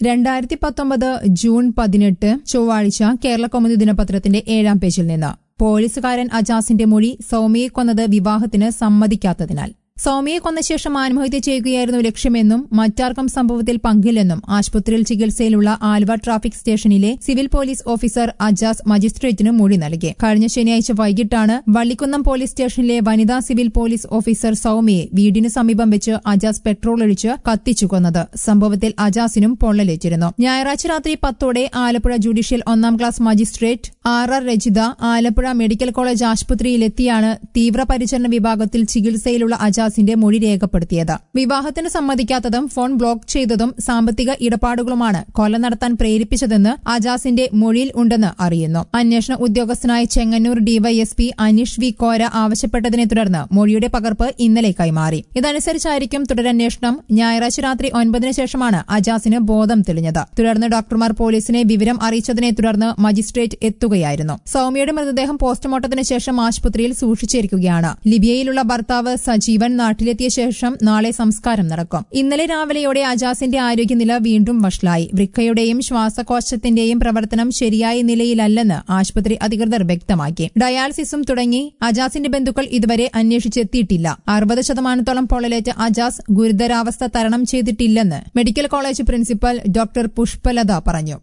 രണ്ടായിരത്തി പത്തൊമ്പത് ജൂൺ പതിനെട്ട് ചൊവ്വാഴ്ച കേരള കൗമുദി ദിനപത്രത്തിന്റെ ഏഴാം പേജിൽ നിന്ന് പോലീസുകാരൻ അജാസിന്റെ മൊഴി സൗമ്യയെ കൊന്നത് വിവാഹത്തിന് സമ്മതിക്കാത്തതിനാൽ സൗമ്യയെ കൊന്ന ശേഷം ആത്മഹത്യ ചെയ്യുകയായിരുന്നു ലക്ഷ്യമെന്നും മറ്റാർക്കും സംഭവത്തിൽ പങ്കില്ലെന്നും ആശുപത്രിയിൽ ചികിത്സയിലുള്ള ആലുവ ട്രാഫിക് സ്റ്റേഷനിലെ സിവിൽ പോലീസ് ഓഫീസർ അജാസ് മജിസ്ട്രേറ്റിന് മൊഴി നൽകി കഴിഞ്ഞ ശനിയാഴ്ച വൈകിട്ടാണ് വള്ളിക്കുന്നം പോലീസ് സ്റ്റേഷനിലെ വനിതാ സിവിൽ പോലീസ് ഓഫീസർ സൗമ്യയെ വീടിന് സമീപം വെച്ച് അജാസ് പെട്രോൾ ഒഴിച്ച് കത്തിച്ചു കൊന്നത് സംഭവത്തിൽ അജാസിനും പൊള്ളലേറ്റിരുന്നു ഞായറാഴ്ച രാത്രി പത്തോടെ ആലപ്പുഴ ജുഡീഷ്യൽ ഒന്നാം class magistrate R R Rajitha Alappuzha medical college ആശുപത്രിയിലെത്തിയാണ് തീവ്രപരിചരണ വിഭാഗത്തിൽ ചികിത്സയിലുള്ള അജാസിന്റെ മൊഴി രേഖപ്പെടുത്തിയത് വിവാഹത്തിന് സമ്മതിക്കാത്തതും ഫോൺ ബ്ലോക്ക് ചെയ്തതും സാമ്പത്തിക ഇടപാടുകളുമാണ് കൊല നടത്താൻ പ്രേരിപ്പിച്ചതെന്ന് അജാസിന്റെ മൊഴിയിൽ ഉണ്ടെന്ന് അറിയുന്നു അന്വേഷണ ഉദ്യോഗസ്ഥനായ ചെങ്ങന്നൂർ ഡിവൈഎസ്പി അനീഷ് വി കോര ആവശ്യപ്പെട്ടതിനെ തുടർന്ന് മൊഴിയുടെ പകർപ്പ് ഇന്നലെ കൈമാറി ഇതനുസരിച്ചായിരിക്കും തുടരന്വേഷണം ഞായറാഴ്ച രാത്രി ഒൻപതിന് ശേഷമാണ് അജാസിന് ബോധം തെളിഞ്ഞത് തുടർന്ന് ഡോക്ടർമാർ പോലീസിനെ വിവരം അറിയിച്ചതിനെ തുടർന്ന് മജിസ്ട്രേറ്റ് എത്തുകയായിരുന്നു സൌമ്യയുടെ മൃതദേഹം പോസ്റ്റ്മോർട്ടത്തിന് ശേഷം ആശുപത്രിയിൽ സൂക്ഷിച്ചിരിക്കുകയാണ് ലിബിയയിലുള്ള ഭർത്താവ് സജീവൻ നാട്ടിലെത്തിയ ശേഷം നാളെ സംസ്കാരം നടക്കും ഇന്നലെ രാവിലെയോടെ അജാസിന്റെ ആരോഗ്യനില വീണ്ടും വഷളായി വൃക്കയുടെയും ശ്വാസകോശത്തിന്റെയും പ്രവർത്തനം ശരിയായ നിലയിലല്ലെന്ന് ആശുപത്രി അധികൃതർ വ്യക്തമാക്കി ഡയാലിസിസും തുടങ്ങി അജാസിന്റെ ബന്ധുക്കൾ ഇതുവരെ അന്വേഷിച്ചെത്തിയിട്ടില്ല അറുപത് ശതമാനത്തോളം പൊള്ളലേറ്റ അജാസ് ഗുരുതരാവസ്ഥ തരണം ചെയ്തിട്ടില്ലെന്ന് medical college principal doctor Pushpalatha പറഞ്ഞു